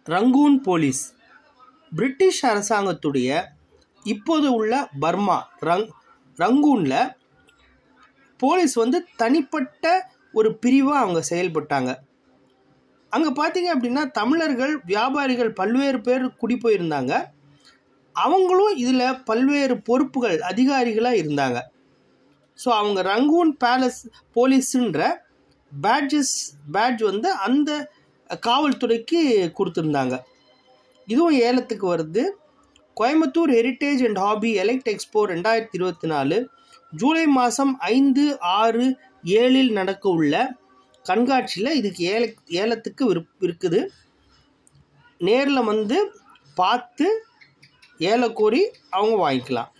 Rangoon police British அரசாங்கத்துடைய இப்போது உள்ள பர்மா ரங் ரங்கூனில் போலீஸ் வந்து தனிப்பட்ட ஒரு பிரிவாக அவங்க செயல்பட்டாங்க அங்கே பார்த்தீங்க அப்படின்னா தமிழர்கள் வியாபாரிகள் பல்வேறு பேர் குடி போயிருந்தாங்க அவங்களும் இதில் பல்வேறு பொறுப்புகள் அதிகாரிகளாக இருந்தாங்க ஸோ அவங்க ரங்கூன் பேலஸ் போலீஸுன்ற பேட்ஜஸ் பேட்ஜ் வந்து அந்த காவல்துறைக்கு கொடுத்துருந்தாங்க இதுவும் ஏலத்துக்கு வருது Coimbatore heritage and hobby elect expo ரெண்டாயிரத்தி இருபத்தி நாலு ஜூலை மாதம் ஐந்து ஆறு ஏழில் நடக்க உள்ள கண்காட்சியில் இதுக்கு ஏல ஏலத்துக்கு விருப் இருக்குது நேரில் வந்து பார்த்து ஏல கோரி அவங்க வாங்கிக்கலாம்